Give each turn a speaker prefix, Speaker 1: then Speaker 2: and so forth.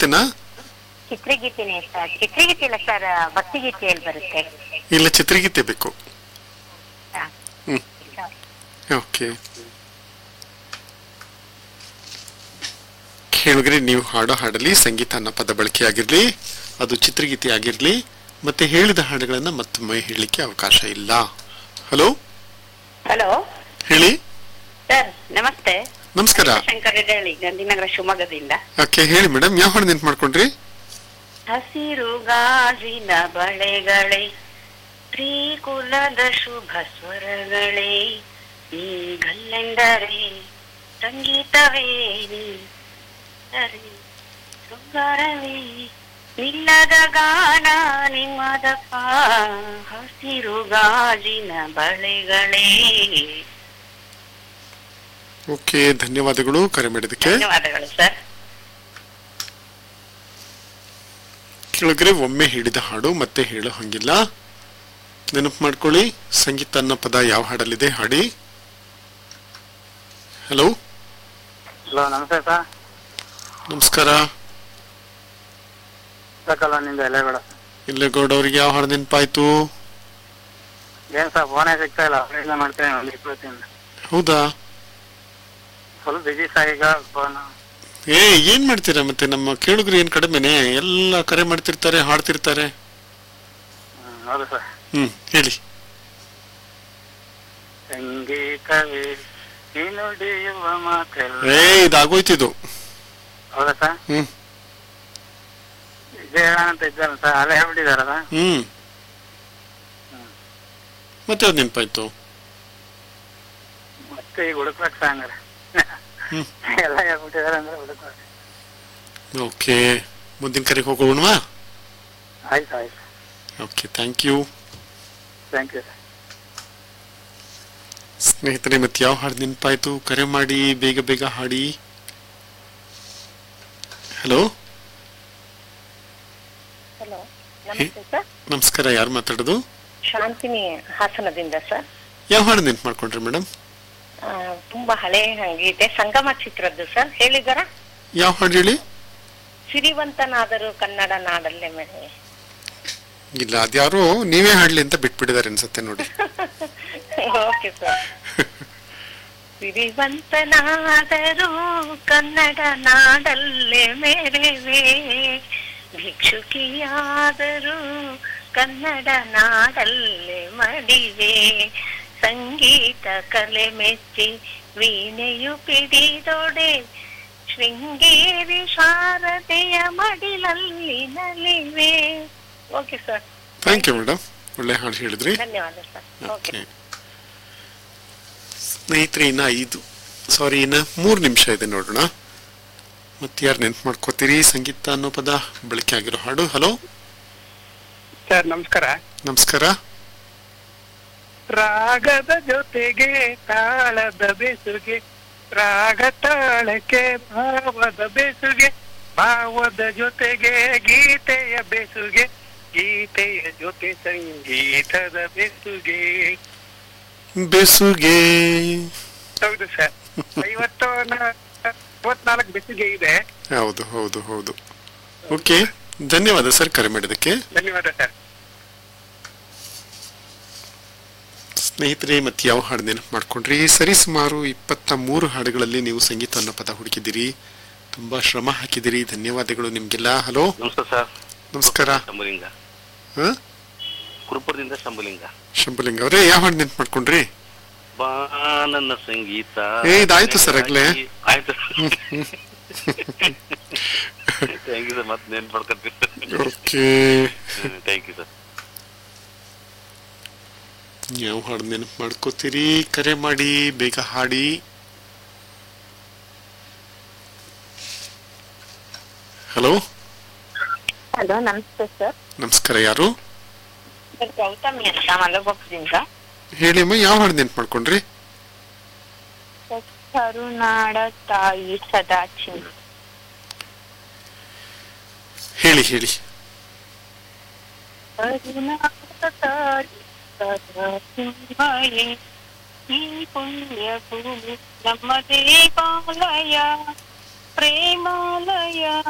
Speaker 1: ಚಿತ್ರಗೀತೆನಾ
Speaker 2: ಚಿತ್ರಗೀತೆನೇ sir ಚಿತ್ರಗೀತೆ ಇಲ್ಲ sir ಭಕ್ತಿಗೀತೆಯಲ್ಲಿ ಬರುತ್ತೆ
Speaker 1: ಇಲ್ಲ ಚಿತ್ರಗೀತೆ ಬೇಕು
Speaker 2: ಹಾ.
Speaker 1: ಹ್ಮ್.
Speaker 2: ಸರ್.
Speaker 1: ಓಕೆ ಕೇಳಿದ್ರೆ ನೀವು ಹಾಡೋ ಹಾಡಲ್ಲಿ ಸಂಗೀತ ಅನ್ನೋ ಪದ ಬಳಕೆಯಾಗಿರ್ಲಿ ಅದು ಚಿತ್ರಗೀತೆ ಆಗಿರ್ಲಿ ಮತ್ತೆ ಹೇಳಿದ ಹಾಡುಗಳನ್ನ ಮತ್ತೊಮ್ಮೆ ಹೇಳಲಿಕ್ಕೆ ಅವಕಾಶ ಇಲ್ಲ ಹಲೋ
Speaker 2: ಹಲೋ
Speaker 1: ಹೇಳಿ
Speaker 2: ಸರ್ ನಮಸ್ತೆ
Speaker 1: ನಮಸ್ಕಾರ
Speaker 2: ಶಂಕರ್ ಹೇಳಿ ಗಾಂಧಿನಗರ ಶಿವಮೊಗ್ಗದಿಂದ
Speaker 1: ಓಕೆ ಹೇಳಿ ಮೇಡಮ್ ಯಾವ ಹಾಡು ನೆನ್ಪು ಮಾಡ್ಕೊಂಡ್ರಿ
Speaker 2: ಹಸಿರು ಗಾಜಿನ ಬಳೆಗಳೇ ತ್ರಿಕುಲದ ಶುಭ ಸ್ವರಗಳೇ ಈ ಗಲ್ಲೆಂದರೆ ಸಂಗೀತವೇ ನೀ ಸರಿ ಶೃಂಗಾರವೇ ನಿಲ್ಲದ ಗಾನ ನಿಮ್ಮದಪ್ಪ ಹಸಿರು ಗಾಜಿನ ಬಳೆಗಳೇ
Speaker 1: ಓಕೆ ಧನ್ಯವಾದಗಳು ಕರೆ ಮಾಡಿದಕ್ಕೆ
Speaker 2: ಧನ್ಯವಾದಗಳು ಸರ್
Speaker 1: ಕೆಳಗರೆ ಒಮ್ಮೆ ಹೇಳಿದ ಹಾಡು ಮತ್ತೆ ಹೇಳೋ ಹಂಗಿಲ್ಲ ನೆನಪು ಮಾಡ್ಕೊಳ್ಳಿ ಸಂಗೀತ ಅನ್ನೋ ಪದ ಯಾವ ಹಾಡಲ್ಲಿದೆ ಹಾಡಿ ಹಲೋ
Speaker 3: ಹಲೋ ನಮಸ್ತೆ ಸರ್
Speaker 1: ನಮಸ್ಕಾರ
Speaker 3: ಕಾಲೋನಿಂದ ಎಲೆಬೇಡ
Speaker 1: ಇಲ್ಲೇಗೌಡ ಅವ್ರಿಗೆ ಯಾವ ಹಾಡು ನೆನಪಾಯ್ತು
Speaker 3: ಏನ್ ಸರ್ ಫೋನೇ ಸಿಗ್ತಾ ಇಲ್ಲ ಅವರಿಂದ ಮಾಡ್ತೇನೆ ಒಂದು ಇಪ್ಪತ್ತಿಂದ
Speaker 1: ಹೌದಾ
Speaker 3: ಫುಲ್ ಬಿಜಿ ಸರ್ ಈಗ ಫೋನ್
Speaker 1: ಏ ಏನ್ ಮಾಡ್ತೀರಾ ಮತ್ತೆ ನಮ್ಮ ಕೇಳುಗರು ಏನ್ ಕಡಿಮೆನೆ ಎಲ್ಲ ಕರೆ ಮಾಡ್ತಿರ್ತಾರೆ ಹಾಡ್ತಿರ್ತಾರೆ
Speaker 3: ಹೌದು ಸರ್
Speaker 1: ಹ್ಮ್ ಹೇಳಿ
Speaker 3: ಸಂಗೀತವೇ ಈ ನುಡಿಯುವ ಮಾತೆಲ್ಲ
Speaker 1: ಏ ಇದಾಗೋಯ್ತಿದು
Speaker 3: ಹೌದಾ ಸರ್
Speaker 1: ಹ್ಮ್
Speaker 3: ವಿಜಯ ಅಂತ ಇದ್ದಾರ ಸರ್ ಅಲ್ಲೇ ಹೇಳ್ಬಿಟ್ಟಿದಾರಲ್ಲ
Speaker 1: ಹ್ಮ್ ಮತ್ತೆ ಅದ್ ನೆನಪಾಯ್ತು
Speaker 3: ಮತ್ತೆ ಈಗ ಹುಡುಕ್ಬೇಕು ಸರ್ ಹಂಗಾರೆ
Speaker 1: ಹ್ಮ್.
Speaker 3: ಎಲ್ಲ ಹೇಳ್ಬಿಟ್ಟಿದಾರೆ ಅಂದ್ರೆ ಹುಡುಕ್ಬೇಕು
Speaker 1: ಓಕೆ ಮುಂದಿನ ಕರೆಗೆ ಹೋಗೋಣವಾ
Speaker 3: ಆಯ್ತು ಆಯ್ತು
Speaker 1: okay thank you
Speaker 3: thank you sir
Speaker 1: ಸ್ನೇಹಿತರೆ ಮತ್ತೆ ಯಾವ ಹಾಡು ನೆನಪಾಯ್ತು ಕರೆ ಮಾಡಿ ಬೇಗ ಬೇಗ ಹಾಡಿ ಹಲೋ
Speaker 2: ಹಲೋ ನಮಸ್ತೆ ಸರ್
Speaker 1: ನಮಸ್ಕಾರ ಯಾರು ಮಾತಾಡೋದು
Speaker 2: ಶಾಂತಿನಿ ಹಾಸನದಿಂದ ಸರ್
Speaker 1: ಯಾವ ಹಾಡು ನೆನ್ಪು ಮಾಡ್ಕೊಂಡ್ರಿ ಮೇಡಮ್
Speaker 2: ಆ, ತುಂಬಾ ಹಳೆ ಗೀತೆ ಸಂಗಮ ಚಿತ್ರದ್ದು ಸರ್ ಹೇಳಿದಾರ
Speaker 1: ಯಾವ ಹಾಡು ಹೇಳಿ
Speaker 2: ಸಿರಿವಂತನಾದರೂ ಕನ್ನಡ ನಾಡಲ್ಲೇ ಮೇಲೆ
Speaker 1: ಇಲ್ಲ ಅದ್ಯಾರೋ ನೀವೇ ಹಾಡ್ಲಿ ಅಂತ ಬಿಟ್ಬಿಟ್ಟಿದ್ದಾರೆ ಅನ್ಸತ್ತೆ ನೋಡಿ
Speaker 2: ಓಕೆ ಸರ್ ಸಿರಿವಂತನಾದರೂ ಕನ್ನಡ ನಾಡಲ್ಲೇ ಮೇರೆವೆ ಭಿಕ್ಷುಕಿಯಾದರೂ ಕನ್ನಡ ನಾಡಲ್ಲೇ ಮಡಿವೆ ಸಂಗೀತ ಕಲೆ ಮೆಚ್ಚಿ ವೀಣೆಯು ಪಿಡಿದೊಡೆ ಶೃಂಗೇರಿ ಶಾರದೆಯ ಮಡಿಲಲ್ಲಿ ನಲಿವೆ okay sir
Speaker 1: thank you madam ಒಳ್ಳೆ ಹಾಡು ಹೇಳಿದ್ರಿ
Speaker 2: ಧನ್ಯವಾದ ಸರ್ ಓಕೆ
Speaker 1: ಓಕೆ ಸ್ನೇಹಿತರೆ ಇನ್ನ ಐದು ಸಾರಿ ಇನ್ನ ಮೂರು ನಿಮಿಷ ಇದೆ ನೋಡೋಣ ಮತ್ತೆ ಯಾರು ನೆನ್ಪು ಮಾಡ್ಕೋತೀರಿ ಸಂಗೀತ ಅನ್ನೋ ಪದ ಬಳಕೆ ಆಗಿರೋ ಹಾಡು ಹಲೋ
Speaker 3: ಸರ್ ನಮಸ್ಕಾರ
Speaker 1: ನಮಸ್ಕಾರ
Speaker 3: ರಾಗದ ಜೊತೆಗೆ ತಾಳದ ಬೆಸುಗೆ ರಾಗ ತಾಳಕ್ಕೆ ಭಾವದ ಬೆಸುಗೆ ಭಾವದ ಜೊತೆಗೆ ಗೀತೆಯ ಬೆಸುಗೆ ಗೀತೆಯ ಜೊತೆ ಸಂಗೀತದ ಬೆಸುಗೆ
Speaker 1: ಬೆಸುಗೆ
Speaker 3: ಹೌದು ಸರ್ ಐವತ್ತು ಮೂವತ್ನಾಲ್ಕು ಬೆಸುಗೆ ಇದೆ
Speaker 1: ಹೌದು ಹೌದು ಹೌದು ಓಕೆ ಧನ್ಯವಾದ ಸರ್ ಕರೆ ಮಾಡಿದ್ದಕ್ಕೆ
Speaker 3: ಧನ್ಯವಾದ ಸರ್
Speaker 1: ಸ್ನೇಹಿತರೆ ಮತ್ತೆ ಯಾವ ಹಾಡು ನೆನಪು ಮಾಡ್ಕೊಂಡ್ರಿ ಸರಿ ಸುಮಾರು ಇಪ್ಪತ್ತ ಮೂರು ಹಾಡುಗಳಲ್ಲಿ ನೀವು ಸಂಗೀತ ಅನ್ನೋ ಪದ ಹುಡುಕಿದ್ದೀರಿ ತುಂಬಾ ಶ್ರಮ ಹಾಕಿದಿರಿ ಧನ್ಯವಾದಗಳು ನಿಮ್ಗೆಲ್ಲ ಹಲೋ
Speaker 4: ನಮಸ್ತೆ ಸರ್
Speaker 1: ನಮಸ್ಕಾರ
Speaker 4: ಶಂಭುಲಿಂಗ
Speaker 1: ಹಾ
Speaker 4: ಕುರುಪುರದಿಂದ ಶಂಭುಲಿಂಗ
Speaker 1: ಶಂಭುಲಿಂಗ ಅವರೇ ಯಾವ ಹಾಡು ನೆನಪು ಮಾಡ್ಕೊಂಡ್ರಿ
Speaker 4: ಬಾ ನನ್ನ ಸಂಗೀತ
Speaker 1: ಏ, ಇದಾಯ್ತು ಸರ್ ಆಗ್ಲೇ.
Speaker 4: ಆಯ್ತು ಥ್ಯಾಂಕ್ ಯು ಸರ್ ಮತ್ತೆ ನೆನ್ಪು ಮಾಡ್ಕೊತೀವಿ
Speaker 1: ಓಕೆ
Speaker 4: ಥ್ಯಾಂಕ್ ಯು ಸರ್
Speaker 1: ಯಾವ ಹಾಡು ನೆನಪು ಮಾಡ್ಕೋತೀರಿ ಕರೆ ಮಾಡಿ ಬೇಗ ಹಾಡಿ ಹಲೋ
Speaker 2: ಹಲೋ ನಮಸ್ತೆ ಸರ್
Speaker 1: ನಮಸ್ಕಾರ ಯಾರು
Speaker 2: ಗೌತಮಿ ಅಂತ ಮಲಗೊಪ್ಪದಿಂದ
Speaker 1: ಹೇಳಿ ಅಮ್ಮ ಯಾವ ಹಾಡು ನೆನಪು ಮಾಡ್ಕೊಂಡ್ರಿ
Speaker 2: ಕರುನಾಡ ತಾಯಿ ಸದಾ ಚಿನ್ನ
Speaker 1: ಹೇಳಿ ಹೇಳಿ
Speaker 2: ಕರುನಾಡ ತಾಯಿ ಸದಾ ಚಿನ್ಮಯೇ ಈ ಪುಣ್ಯ ಭೂಮಿ ನಮ್ಮ ದೇವಾಲಯ ಪ್ರೇಮಾಲಯ